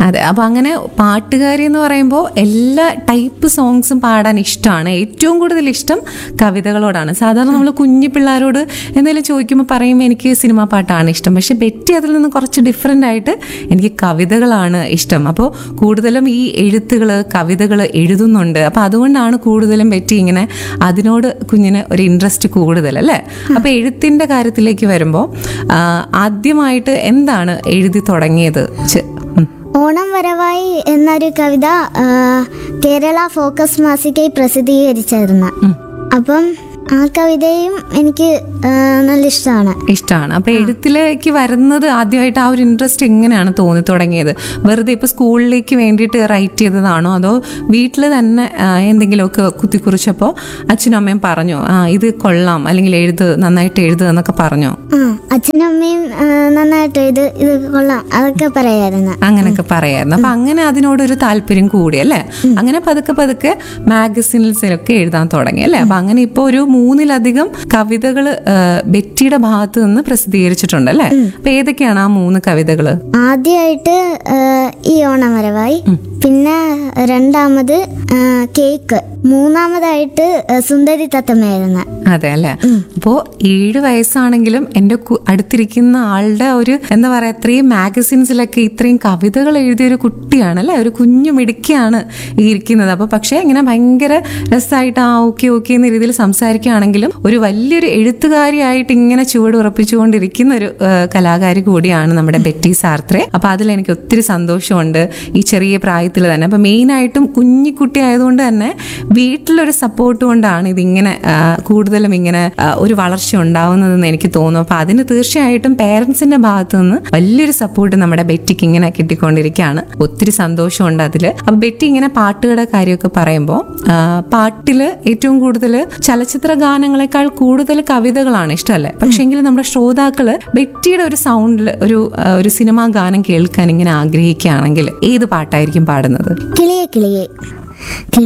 അതെ അപ്പൊ അങ്ങനെ പാട്ടുകാരി എന്ന് പറയുമ്പോൾ എല്ലാ ടൈപ്പ് സോങ്സും പാടാൻ ഇഷ്ടമാണ് ഏറ്റവും കൂടുതൽ ഇഷ്ടം കവിതകളോടാണ് സാധാരണ നമ്മൾ കുഞ്ഞു പിള്ളേരോട് എന്തെങ്കിലും ചോദിക്കുമ്പോൾ പറയും എനിക്ക് സിനിമാ പാട്ടാണ് ഇഷ്ടം പക്ഷെ ബെറ്റി അതിൽ നിന്ന് കുറച്ച് ഡിഫറെൻ്റ് ആയിട്ട് എനിക്ക് കവിതകളാണ് ഇഷ്ടം അപ്പോൾ കൂടുതലും ഈ എഴുത്തുകൾ കവിതകൾ എഴുതുന്നുണ്ട് അപ്പോൾ അതുകൊണ്ടാണ് കൂടുതലും ബെറ്റി ഇങ്ങനെ അതിനോട് കുഞ്ഞിന് ഒരു ഇൻട്രസ്റ്റ് കൂടുതൽ അല്ലേ അപ്പോൾ എഴുത്തിൻ്റെ കാര്യത്തിലേക്ക് വരുമ്പോൾ ആദ്യമായിട്ട് എന്താണ് എഴുതി തുടങ്ങിയത് ചെ- ഉം. ഓണം വരവായി എന്നൊരു കവിത ആ, കേരള ഫോക്കസ് മാസികയിൽ പ്രസിദ്ധീകരിച്ചായിരുന്നു അപ്പം ആ കവിതയും എനിക്ക് ആ, നല്ല ഇഷ്ടമാണ് ഇഷ്ടമാണ് അപ്പൊ എഴുത്തിലേക്ക് വരുന്നത് ആദ്യമായിട്ട് ആ ഒരു ഇൻട്രസ്റ്റ് എങ്ങനെയാണ് തോന്നി തുടങ്ങിയത് വെറുതെ ഇപ്പൊ സ്കൂളിലേക്ക് വേണ്ടിയിട്ട് റൈറ്റ് ചെയ്തതാണോ അതോ വീട്ടിൽ തന്നെ ആ, എന്തെങ്കിലുമൊക്കെ കുത്തിക്കുറിച്ചപ്പോൾ അച്ഛനും അമ്മയും പറഞ്ഞോ ആ ഇത് കൊള്ളാം അല്ലെങ്കിൽ എഴുത് നന്നായിട്ട് എഴുത് എന്നൊക്കെ പറഞ്ഞോ ആ അച്ഛനും അമ്മയും ആ, നന്നായിട്ട് ഇത് ഇത് കൊള്ളാം അതൊക്കെ പറയായിരുന്നു അങ്ങനെയൊക്കെ പറയായിരുന്നു അപ്പൊ അങ്ങനെ അതിനോടൊരു താല്പര്യം കൂടി അല്ലേ അങ്ങനെ പതുക്കെ പതുക്കെ മാഗസിൻസിലൊക്കെ എഴുതാൻ തുടങ്ങി അല്ലേ അപ്പൊ അങ്ങനെ ഇപ്പൊ ഒരു മൂന്നിലധികം കവിതകൾ ബെറ്റിയുടെ ഭാഗത്ത് നിന്ന് പ്രസിദ്ധീകരിച്ചിട്ടുണ്ട് അല്ലേ അപ്പൊ ഏതൊക്കെയാണ് ആ മൂന്ന് കവിതകള് ആദ്യമായിട്ട് ആ, ഈ ഓണം വരവായി പിന്നെ രണ്ടാമത് ആ, കേക്ക് മൂന്നാമതായിട്ട് ആ, സുന്ദരി തത്തമ്മയായിരുന്നു അതെ അല്ലേ അപ്പോ ഏഴ് വയസ്സാണെങ്കിലും എന്റെ കു- അടുത്തിരിക്കുന്ന ആളുടെ ഒരു എന്താ പറയാ ഇത്രയും മാഗസിൻസിലൊക്കെ ഇത്രയും കവിതകൾ എഴുതിയ ഒരു കുട്ടിയാണ് അല്ലെ ഒരു കുഞ്ഞു മിടുക്കിയാണ് ഈ ഇരിക്കുന്നത് അപ്പൊ പക്ഷേ ഇങ്ങനെ ഭയങ്കര രസമായിട്ട് ആ ഓക്കെ ഓക്കെ എന്ന രീതിയിൽ സംസാരിക്കുകയാണെങ്കിലും ഒരു വലിയൊരു എഴുത്തുകാരിയായിട്ട് ഇങ്ങനെ ചുവട് ഉറപ്പിച്ചുകൊണ്ടിരിക്കുന്ന ഒരു ആ, കലാകാരി കൂടിയാണ് നമ്മുടെ ബെറ്റി സാർത്രെ അപ്പൊ അതിൽ എനിക്ക് ഒത്തിരി സന്തോഷമുണ്ട് ഈ ചെറിയ പ്രായത്തിൽ തന്നെ അപ്പൊ മെയിൻ ആയിട്ടും കുഞ്ഞിക്കുട്ടി ആയതുകൊണ്ട് തന്നെ വീട്ടിലൊരു സപ്പോർട്ട് കൊണ്ടാണ് ഇതിങ്ങനെ ആ, കൂടുതലും ഇങ്ങനെ ആ, ഒരു വളർച്ച ഉണ്ടാവുന്നതെന്ന് എനിക്ക് തോന്നുന്നു അപ്പൊ അതിന് തീർച്ചയായിട്ടും പേരൻസിന്റെ ഭാഗത്തു നിന്ന് വലിയൊരു സപ്പോർട്ട് നമ്മുടെ ബെറ്റിക്ക് ഇങ്ങനെ കിട്ടിക്കൊണ്ടിരിക്കുകയാണ് ഒത്തിരി സന്തോഷമുണ്ട് അതിൽ അപ്പൊ ബെറ്റി ഇങ്ങനെ പാട്ടുകളുടെ കാര്യമൊക്കെ പറയുമ്പോൾ പാട്ടില് ഏറ്റവും കൂടുതൽ ചലച്ചിത്ര ഗാനങ്ങളെക്കാൾ കൂടുതൽ കവിതകളാണ് ഇഷ്ടമല്ലേ പക്ഷെങ്കിൽ നമ്മുടെ ശ്രോതാക്കള് ബെറ്റിയുടെ ഒരു സൗണ്ടിൽ ഒരു ആ, ഒരു സിനിമാ ഗാനം കേൾക്കാൻ ഇങ്ങനെ ആഗ്രഹിക്കുകയാണെങ്കിൽ ഏത് പാട്ടായിരിക്കും പാടുന്നത് കിളിയെ കിളിയെ